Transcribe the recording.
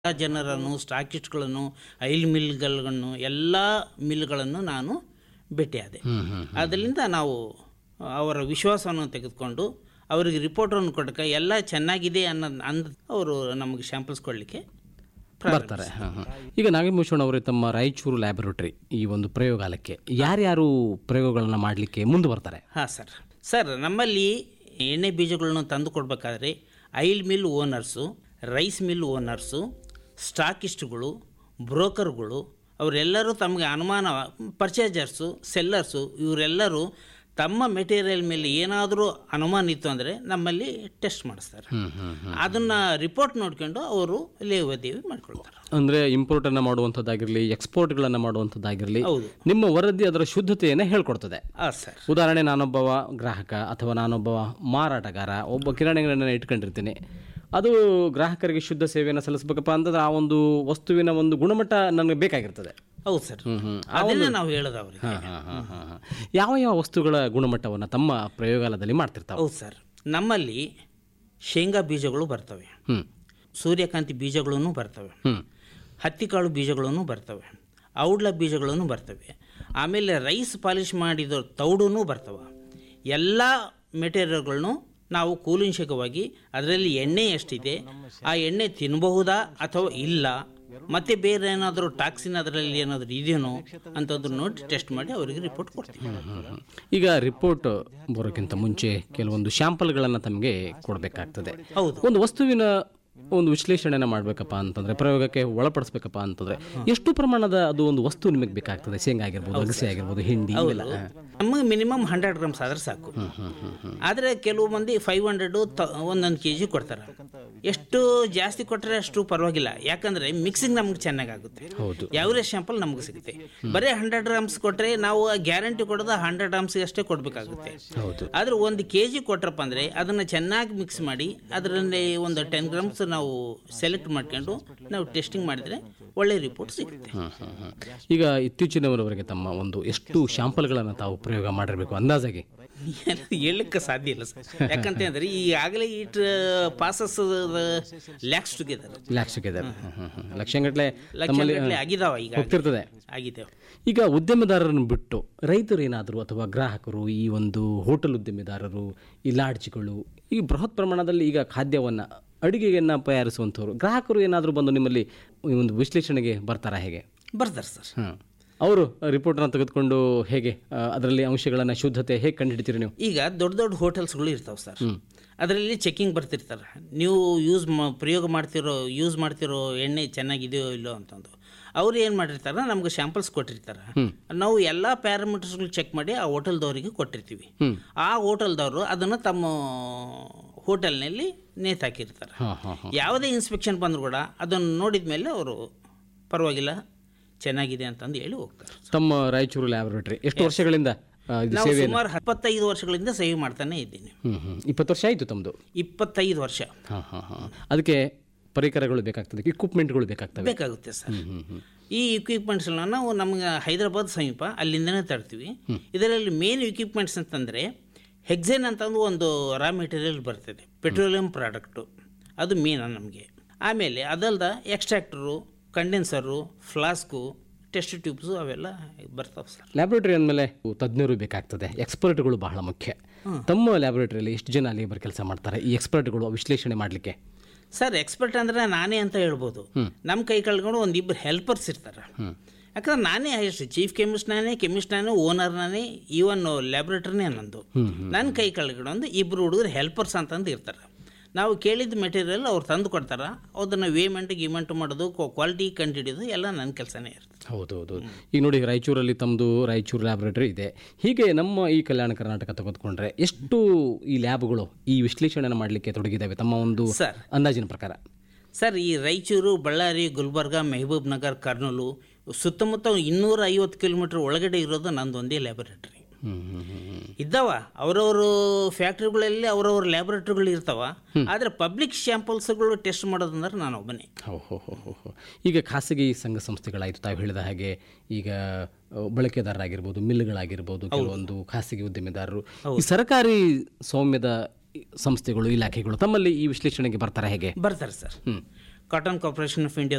ಜನರನ್ನು ಸ್ಟಾಕಿಸ್ಟ್ಗಳನ್ನು ಐಲ್ ಮಿಲ್ಗಳನ್ನು ಎಲ್ಲ ಮಿಲ್ಗಳನ್ನು ನಾನು ಭೇಟಿಯಾದೆ ಅದರಿಂದ ನಾವು ಅವರ ವಿಶ್ವಾಸವನ್ನು ತೆಗೆದುಕೊಂಡು ಅವರಿಗೆ ರಿಪೋರ್ಟನ್ನು ಕೊಡಕ್ಕೆ ಎಲ್ಲ ಚೆನ್ನಾಗಿದೆ ಅನ್ನೋದು ಅಂದ ಅವರು ನಮಗೆ ಸ್ಯಾಂಪಲ್ಸ್ ಕೊಡಲಿಕ್ಕೆ ಬರ್ತಾರೆ ಹಾಂ ಹಾಂ ಈಗ ನಾಗಭೂಷಣ್ ಅವರೇ ತಮ್ಮ ರಾಯಚೂರು ಲ್ಯಾಬೊರೇಟರಿ ಈ ಒಂದು ಪ್ರಯೋಗಾಲಯಕ್ಕೆ ಯಾರ್ಯಾರು ಪ್ರಯೋಗಗಳನ್ನ ಮಾಡಲಿಕ್ಕೆ ಮುಂದೆ ಬರ್ತಾರೆ ಹಾಂ ಸರ್ ಸರ್ ನಮ್ಮಲ್ಲಿ ಎಣ್ಣೆ ಬೀಜಗಳನ್ನು ತಂದು ಕೊಡಬೇಕಾದ್ರೆ oil mill owners rice mill owners ಸ್ಟಾಕಿಸ್ಟ್ಗಳು ಬ್ರೋಕರ್ಗಳು ಅವರೆಲ್ಲರೂ ತಮಗೆ ಅನುಮಾನ ಪರ್ಚೇಜರ್ಸು ಸೆಲ್ಲರ್ಸು ಇವರೆಲ್ಲರೂ ತಮ್ಮ ಮೆಟೀರಿಯಲ್ ಮೇಲೆ ಏನಾದರೂ ಅನುಮಾನ ಇತ್ತು ಅಂದರೆ ನಮ್ಮಲ್ಲಿ ಟೆಸ್ಟ್ ಮಾಡಿಸ್ತಾರೆ ಅದನ್ನು ರಿಪೋರ್ಟ್ ನೋಡ್ಕೊಂಡು ಅವರು ಲೇವದೇವಿ ಮಾಡ್ಕೊಳ್ತಾರೆ ಅಂದರೆ ಇಂಪೋರ್ಟನ್ನು ಮಾಡುವಂಥದ್ದಾಗಿರಲಿ ಎಕ್ಸ್ಪೋರ್ಟ್ಗಳನ್ನು ಮಾಡುವಂಥದ್ದಾಗಿರಲಿ ಹೌದು ನಿಮ್ಮ ವರದಿ ಅದರ ಶುದ್ಧತೆಯನ್ನು ಹೇಳ್ಕೊಡ್ತದೆ ಹಾಂ ಸರ್ ಉದಾಹರಣೆ ನಾನೊಬ್ಬವ ಗ್ರಾಹಕ ಅಥವಾ ನಾನೊಬ್ಬ ಮಾರಾಟಗಾರ ಒಬ್ಬ ಕಿರಾಣಿಗಳನ್ನು ಇಟ್ಕೊಂಡಿರ್ತೀನಿ ಅದು ಗ್ರಾಹಕರಿಗೆ ಶುದ್ಧ ಸೇವೆಯನ್ನು ಸಲ್ಲಿಸಬೇಕಪ್ಪ ಅಂತಂದ್ರೆ ಆ ಒಂದು ವಸ್ತುವಿನ ಒಂದು ಗುಣಮಟ್ಟ ನನಗೆ ಬೇಕಾಗಿರ್ತದೆ ಹೌದು ಸರ್ ಹ್ಮ್ ಹ್ಮ್ ಅದನ್ನೇ ನಾವು ಹೇಳೋದು ಅವರಿಗೆ ಹಾಂ ಹಾಂ ಹಾಂ ಹಾಂ ಹಾಂ ಯಾವ ಯಾವ ವಸ್ತುಗಳ ಗುಣಮಟ್ಟವನ್ನು ತಮ್ಮ ಪ್ರಯೋಗಾಲಯದಲ್ಲಿ ಮಾಡ್ತಿರ್ತಾವೆ ಹೌದು ಸರ್ ನಮ್ಮಲ್ಲಿ ಶೇಂಗಾ ಬೀಜಗಳು ಬರ್ತವೆ ಹ್ಮ್ ಸೂರ್ಯಕಾಂತಿ ಬೀಜಗಳೂ ಬರ್ತವೆ ಹ್ಮ್ ಹತ್ತಿಕಾಳು ಬೀಜಗಳೂ ಬರ್ತವೆ ಔಡ್ಲ ಬೀಜಗಳೂ ಬರ್ತವೆ ಆಮೇಲೆ ರೈಸ್ ಪಾಲಿಷ್ ಮಾಡಿದ ತೌಡೂ ಬರ್ತವೆ ಎಲ್ಲ ಮೆಟೀರಿಯಲ್ಗಳನ್ನು ನಾವು ಕೂಲಿಂಶಕವಾಗಿ ಅದರಲ್ಲಿ ಎಣ್ಣೆ ಎಷ್ಟಿದೆ ಆ ಎಣ್ಣೆ ತಿನ್ನಬಹುದಾ ಅಥವಾ ಇಲ್ಲ ಮತ್ತೆ ಬೇರೆ ಏನಾದರೂ ಟಾಕ್ಸಿನ್ ಅದರಲ್ಲಿ ಏನಾದರೂ ಇದೆಯೋ ಅಂತಂದು ನೋಡಿ ಟೆಸ್ಟ್ ಮಾಡಿ ಅವರಿಗೆ ರಿಪೋರ್ಟ್ ಕೊಡ್ತೀವಿ ಈಗ ರಿಪೋರ್ಟ್ ಬರೋಕ್ಕಿಂತ ಮುಂಚೆ ಕೆಲವೊಂದು ಶಾಂಪಲ್ಗಳನ್ನು ತಮಗೆ ಕೊಡಬೇಕಾಗ್ತದೆ ಹೌದು ಒಂದು ವಸ್ತುವಿನ ಒಂದು ವಿಶ್ಲೇಷಣೆನ ಮಾಡಬೇಕಪ್ಪ ಅಂತಂದ್ರೆ ಪ್ರಯೋಗಕ್ಕೆ ಒಳಪಡಿಸ್ಬೇಕಪ್ಪ ಅಂತಂದ್ರೆ ಎಷ್ಟು ಪ್ರಮಾಣದ ಅದು ಒಂದು ವಸ್ತು ನಿಮಗೆ ಬೇಕಾಗ್ತದೆ ಶೇಂಗಾ ಆಗಿರ್ಬೋದು ಅಗಸೆ ಆಗಿರ್ಬೋದು ಹಿಂಡಿ ಇವೆಲ್ಲ ನಮಗೆ ಮಿನಿಮಮ್ ಹಂಡ್ರೆಡ್ ಗ್ರಾಮ್ಸ್ ಆದ್ರೆ ಸಾಕು ಆದರೆ ಕೆಲವು ಮಂದಿ ಫೈವ್ ಹಂಡ್ರೆಡು ಒಂದೊಂದು ಕೆ ಜಿ ಕೊಡ್ತಾರೆ ಎಷ್ಟು ಜಾಸ್ತಿ ಕೊಟ್ಟರೆ ಅಷ್ಟು ಪರವಾಗಿಲ್ಲ ಯಾಕಂದರೆ ಮಿಕ್ಸಿಂಗ್ ನಮ್ಗೆ ಚೆನ್ನಾಗಾಗುತ್ತೆ ಹೌದು ಯಾವ್ದೇ ಶಾಂಪಲ್ ನಮ್ಗೆ ಸಿಗುತ್ತೆ ಬರೀ ಹಂಡ್ರೆಡ್ ಗ್ರಾಮ್ಸ್ ಕೊಟ್ಟರೆ ನಾವು ಗ್ಯಾರಂಟಿ ಕೊಡೋದು ಹಂಡ್ರೆಡ್ ಗ್ರಾಮ್ಸ್ಗೆ ಅಷ್ಟೇ ಕೊಡಬೇಕಾಗುತ್ತೆ ಹೌದು ಆದ್ರೆ ಒಂದು ಕೆ ಜಿ ಕೊಟ್ರಪ್ಪ ಅಂದರೆ ಅದನ್ನು ಚೆನ್ನಾಗಿ ಮಿಕ್ಸ್ ಮಾಡಿ ಅದರಲ್ಲಿ ಒಂದು ಟೆನ್ ಗ್ರಾಮ್ಸ್ ನಾವು ಸೆಲೆಕ್ಟ್ ಮಾಡ್ಕೊಂಡು ನಾವು ಟೆಸ್ಟಿಂಗ್ ಮಾಡಿದರೆ ಒಳ್ಳೆ ರಿಪೋರ್ಟ್ ಸಿಗುತ್ತೆ ಹ್ಮ್, ಹ್ಮ್, ಹ್ಮ್. ಈಗ ಇತ್ತೀಚಿನವರವರೆಗೆ ತಮ್ಮ ಒಂದು ಎಷ್ಟು ಶಾಂಪಲ್ಗಳನ್ನು ತಾವು ಪ್ರಯೋಗ ಮಾಡಿರಬೇಕು ಅಂದಾಜಾಗಿ ಹೇಳಲಿಕ್ಕೆ ಸಾಧ್ಯ ಇಲ್ಲ ಸರ್ ಯಾಕಂತ ಅಂದ್ರೆ ಈಗಾಗಲೇ it passes lakhs together lakhs together ಲಕ್ಷಗಟ್ಟಲೆ ಲಕ್ಷಗಟ್ಟಲೆ ಆಗಿದಾವ ಈಗ ಹೋಗ್ತಿರ್ತದೆ ಆಗಿದ್ದೇವೆ ಈಗ ಉದ್ಯಮದಾರರನ್ನು ಬಿಟ್ಟು ರೈತರು ಏನಾದರೂ ಅಥವಾ ಗ್ರಾಹಕರು ಈ ಒಂದು ಹೋಟೆಲ್ ಉದ್ಯಮಿದಾರರು ಈ ಲಾಡ್ಜ್ಗಳು ಈ ಬೃಹತ್ ಪ್ರಮಾಣದಲ್ಲಿ ಈಗ ಖಾದ್ಯವನ್ನು ಅಡುಗೆಯನ್ನು ತಯಾರಿಸುವಂಥವ್ರು ಗ್ರಾಹಕರು ಏನಾದರೂ ಬಂದು ನಿಮ್ಮಲ್ಲಿ ಈ ಒಂದು ವಿಶ್ಲೇಷಣೆಗೆ ಬರ್ತಾರಾ ಹೇಗೆ ಬರ್ತಾರೆ ಸರ್ ಹಾಂ ಅವರು ರಿಪೋರ್ಟನ್ನು ತೆಗೆದುಕೊಂಡು ಹೇಗೆ ಆ, ಅದರಲ್ಲಿ ಅಂಶಗಳನ್ನು ಶುದ್ಧತೆ ಹೇಗೆ ಕಂಡುಹಿಡಿತೀರಿ ನೀವು ಈಗ ದೊಡ್ಡ ದೊಡ್ಡ ಹೋಟೆಲ್ಸ್ಗಳು ಇರ್ತಾವೆ ಸರ್ ಅದರಲ್ಲಿ ಚೆಕಿಂಗ್ ಬರ್ತಿರ್ತಾರೆ ನೀವು ಯೂಸ್ ಮಾ ಪ್ರಯೋಗ ಮಾಡ್ತಿರೋ ಯೂಸ್ ಮಾಡ್ತಿರೋ ಎಣ್ಣೆ ಚೆನ್ನಾಗಿದೆಯೋ ಇಲ್ಲೋ ಅಂತಂದು ಅವ್ರು ಏನು ಮಾಡಿರ್ತಾರೆ ನಮ್ಗೆ ಸ್ಯಾಂಪಲ್ಸ್ ಕೊಟ್ಟಿರ್ತಾರೆ ನಾವು ಎಲ್ಲ ಪ್ಯಾರಾಮೀಟರ್ಸ್ಗಳು ಚೆಕ್ ಮಾಡಿ ಆ ಹೋಟೆಲ್ದವರಿಗೆ ಕೊಟ್ಟಿರ್ತೀವಿ ಆ ಹೋಟೆಲ್ದವರು ಅದನ್ನು ತಮ್ಮ ಹೋಟೆಲ್ನಲ್ಲಿ ನೇತಾಕಿರ್ತಾರೆ ಹಾಂ ಹಾಂ ಹಾಂ ಯಾವುದೇ ಇನ್ಸ್ಪೆಕ್ಷನ್ ಬಂದರೂ ಕೂಡ ಅದನ್ನು ನೋಡಿದ ಮೇಲೆ ಅವರು ಪರವಾಗಿಲ್ಲ ಚೆನ್ನಾಗಿದೆ ಅಂತಂದು ಹೇಳಿ ಹೋಗ್ತಾರೆ ತಮ್ಮ ರಾಯಚೂರು ಲ್ಯಾಬೊರೇಟರಿ ಎಷ್ಟು ವರ್ಷಗಳಿಂದ ಆ, ಇದು ನಾವು ಸೇವೆ ಸುಮಾರು ಇಪ್ಪತ್ತೈದು ವರ್ಷಗಳಿಂದ ಸೇವ್ ಮಾಡ್ತಾನೆ ಇದ್ದೀನಿ ಹ್ಞೂ ಹ್ಞೂ ಇಪ್ಪತ್ತು ವರ್ಷ ಆಯಿತು ತಮ್ಮದು ಇಪ್ಪತ್ತೈದು ವರ್ಷ ಹಾಂ ಹಾಂ ಹಾಂ ಅದಕ್ಕೆ ಪರಿಕರಗಳು ಬೇಕಾಗ್ತದೆ ಇಕ್ವಿಪ್ಮೆಂಟ್ಗಳು ಬೇಕಾಗ್ತವೆ ಬೇಕಾಗುತ್ತೆ ಸರ್ ಈ ಇಕ್ವಿಪ್ಮೆಂಟ್ಸ್ನ ನಾವು ನಮ್ಗೆ ಹೈದರಾಬಾದ್ ಸಮೀಪ ಅಲ್ಲಿಂದನೇ ತರ್ತೀವಿ ಇದರಲ್ಲಿ ಮೇನ್ ಇಕ್ವಿಪ್ಮೆಂಟ್ಸ್ ಅಂತಂದರೆ ಹೆಕ್ಸೇನ್ ಅಂತಂದು ಒಂದು ರಾ ಮೆಟೀರಿಯಲ್ ಬರ್ತದೆ ಪೆಟ್ರೋಲಿಯಂ ಪ್ರಾಡಕ್ಟು ಅದು ಮೇನ್ ನಮಗೆ ಆಮೇಲೆ ಅದಲ್ದ extractor condenser flask test tubes ಅವೆಲ್ಲ ಬರ್ತಾವೆ ಸರ್ ಲ್ಯಾಬೊರೇಟರಿ ಅಂದಮೇಲೆ ತಜ್ಞರು ಬೇಕಾಗ್ತದೆ ಎಕ್ಸ್ಪರ್ಟ್ಗಳು ಬಹಳ ಮುಖ್ಯ ತಮ್ಮ ಲ್ಯಾಬೊರೇಟರಿಯಲ್ಲಿ ಎಷ್ಟು ಜನ ಲೇಬರ್ ಕೆಲಸ ಮಾಡ್ತಾರೆ ಈ ಎಕ್ಸ್ಪರ್ಟ್ಗಳು ವಿಶ್ಲೇಷಣೆ ಮಾಡಲಿಕ್ಕೆ ಸರ್ ಎಕ್ಸ್ಪರ್ಟ್ ಅಂದರೆ ನಾನೇ ಅಂತ ಹೇಳ್ಬೋದು ನಮ್ಮ ಕೈ ಕಳ್ಕೊಂಡು ಒಂದು ಇಬ್ಬರು ಹೆಲ್ಪರ್ಸ್ ಇರ್ತಾರೆ ಯಾಕಂದ್ರೆ ನಾನೇ ಹೈಯೆಸ್ಟ್ ಚೀಫ್ ಕೆಮಿಸ್ಟ್ ನಾನೇ ಕೆಮಿಸ್ಟ್ ನಾನೇ ಓನರ್ ನಾನೇ ಈವನ್ ಲ್ಯಾಬ್ರೇಟರಿನೇ ನಂದು ನನ್ನ ಕೈ ಕೆಳಗಡೆ ಇಬ್ಬರು ಹುಡುಗರು ಹೆಲ್ಪರ್ಸ್ ಅಂತಂದು ಇರ್ತಾರೆ ನಾವು ಕೇಳಿದ ಮೆಟೀರಿಯಲ್ ಅವ್ರು ತಂದು ಕೊಡ್ತಾರೆ ಅದನ್ನು ವೇಮೆಂಟ್ ಗಿಮೆಂಟ್ ಮಾಡೋದು ಕ್ವಾಲಿಟಿ ಕಂಡುಹಿಡಿಯೋದು ಎಲ್ಲ ನನ್ನ ಕೆಲಸನೇ ಇರ್ತದೆ ಹೌದು ಹೌದು ಈಗ ನೋಡಿ ರಾಯಚೂರಲ್ಲಿ ತಮ್ಮದು ರಾಯಚೂರು ಲ್ಯಾಬೊರೇಟರಿ ಇದೆ ಹೀಗೆ ನಮ್ಮ ಈ ಕಲ್ಯಾಣ ಕರ್ನಾಟಕ ತೆಗೆದುಕೊಂಡ್ರೆ ಎಷ್ಟು ಈ ಲ್ಯಾಬ್ಗಳು ಈ ವಿಶ್ಲೇಷಣೆಯನ್ನು ಮಾಡಲಿಕ್ಕೆ ತೊಡಗಿದ್ದಾವೆ ತಮ್ಮ ಒಂದು ಸರ್ ಅಂದಾಜಿನ ಪ್ರಕಾರ ಸರ್ ಈ ರಾಯಚೂರು ಬಳ್ಳಾರಿ ಗುಲ್ಬರ್ಗ ಮೆಹಬೂಬ್ ನಗರ್ ಕರ್ನೂಲು ಸುತ್ತಮುತ್ತ ಇನ್ನೂರ ಐವತ್ತು ಕಿಲೋಮೀಟ್ರ್ ಒಳಗಡೆ ಇರೋದು ನಂದೊಂದೇ ಲ್ಯಾಬೊರೇಟರಿ ಹ್ಞೂ ಹ್ಞೂ ಹ್ಞೂ ಇದ್ದಾವ ಅವರವರು ಫ್ಯಾಕ್ಟ್ರಿಗಳಲ್ಲಿ ಅವರವ್ರ ಲ್ಯಾಬೊರೇಟರಿಗಳು ಇರ್ತಾವ ಆದರೆ ಪಬ್ಲಿಕ್ ಸ್ಯಾಂಪಲ್ಸ್ಗಳು ಟೆಸ್ಟ್ ಮಾಡೋದಂದ್ರೆ ನಾನು ಒಬ್ಬನೇ ಹೋ ಹೋ ಹೋ ಹೋ ಹೋ. ಈಗ ಖಾಸಗಿ ಸಂಘ ಸಂಸ್ಥೆಗಳಾಯಿತು ತಾವು ಹೇಳಿದ ಹಾಗೆ ಈಗ ಅಹ್, ಬಳಕೆದಾರರಾಗಿರ್ಬೋದು ಮಿಲ್ಗಳಾಗಿರ್ಬೋದು ಕೆಲವೊಂದು ಖಾಸಗಿ ಉದ್ಯಮಿದಾರರು ಈ ಸರ್ಕಾರಿ ಸೌಮ್ಯದ ಸಂಸ್ಥೆಗಳು ಇಲಾಖೆಗಳು ತಮ್ಮಲ್ಲಿ ಈ ವಿಶ್ಲೇಷಣೆಗೆ ಬರ್ತಾರೆ ಹೇಗೆ ಬರ್ತಾರೆ sir cotton corporation of India